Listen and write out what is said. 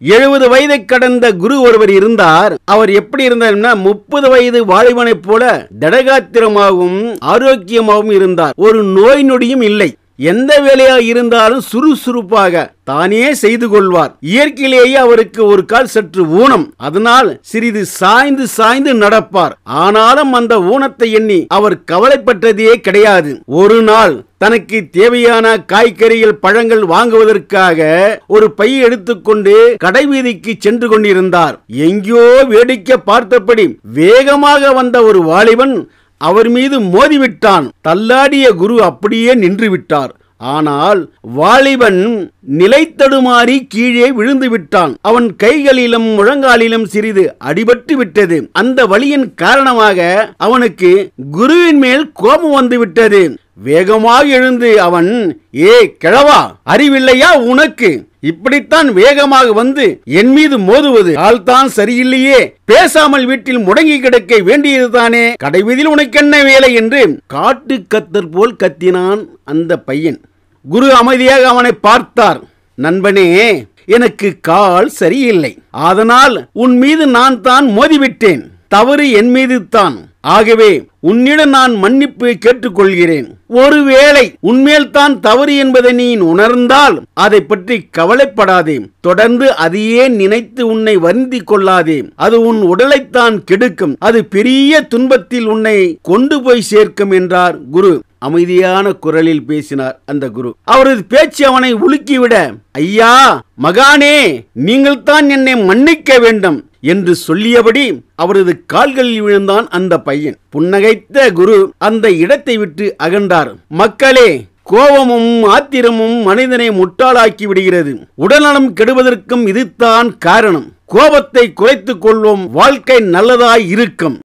எழுபது வயதை கடந்த குரு ஒருவர் இருந்தார் அவர் எப்படி இருந்தார்னா முப்பது வயது வாலிபனைப் போல தடகாத்திரமாகவும் ஆரோக்கியமாகவும் இருந்தார் ஒரு நோய் நொடியும் இல்லை எந்த வேலையா இருந்தாலும் சுறுசுறுப்பாக தானே செய்து கொள்வார் இயற்கையிலேயே அவருக்கு ஒரு கால் சற்று ஊனம் அதனால் சிறிது சாய்ந்து சாய்ந்து நடப்பார் ஆனாலும் அந்த ஊனத்தை எண்ணி அவர் கவலைப்பட்டதே கிடையாது ஒரு நாள் தனக்கு தேவையான காய்கறிகள் பழங்கள் வாங்குவதற்காக ஒரு பை எடுத்துக்கொண்டு கடைவீதிக்கு சென்று கொண்டிருந்தார் எங்கேயோ வேடிக்கை பார்த்தபடி வேகமாக வந்த ஒரு வாலிபன் அவர் மீது மோதிவிட்டான் தள்ளாடிய குரு அப்படியே நின்று விட்டார் ஆனால் வாலிபன் நிலைத்தடுமாறி கீழே விழுந்து விட்டான் அவன் கைகளிலும் முழங்காலிலும் சிறிது அடிபட்டு விட்டது அந்த வலியின் காரணமாக அவனுக்கு குருவின் மேல் கோபம் வந்து விட்டது வேகமாக எழுந்து அவன் ஏ கிழவா அறிவில்லையா உனக்கு இப்படித்தான் வேகமாக வந்து என் மீது மோதுவது ஆள்தான் சரியில்லையே பேசாமல் வீட்டில் முடங்கி கிடக்க வேண்டியதுதானே கடைவீதியில் உனக்கு என்ன வேலை என்று காட்டு கத்தர் போல் கத்தினான் அந்த பையன் குரு அமைதியாக அவனை பார்த்தார் நண்பனே எனக்கு கால் சரியில்லை அதனால் உன் மீது நான் தான் மோதிவிட்டேன் தவறு என் மீது தான் ஆகவே உன்னிடம் நான் மன்னிப்பு கேட்டுக்கொள்கிறேன் ஒருவேளை உன்மேல் தான் தவறு என்பதை நீ உணர்ந்தால் அதை பற்றி கவலைப்படாதே தொடர்ந்து அதையே நினைத்து உன்னை வருந்தி கொள்ளாதே அது உன் உடலைத்தான் கெடுக்கும் அது பெரிய துன்பத்தில் உன்னை கொண்டு போய் சேர்க்கும் என்றார் குரு அமைதியான குரலில் பேசினார் அந்த குரு அவரது பேச்சு அவனை உலுக்கிவிட ஐயா மகானே நீங்கள் தான் என்னை மன்னிக்க வேண்டும் என்று சொல்லியபடி அவரது கால்களில் விழுந்தான் அந்த பையன் புன்னகைத்த குரு அந்த இடத்தை விட்டு அகன்றார் மக்களே கோபமும் ஆத்திரமும் மனிதனை முட்டாளாக்கி விடுகிறது உடல்நலம் கெடுவதற்கும் இதுதான் காரணம் கோபத்தை குறைத்துக் கொள்வோம் வாழ்க்கை நல்லதாய் இருக்கும்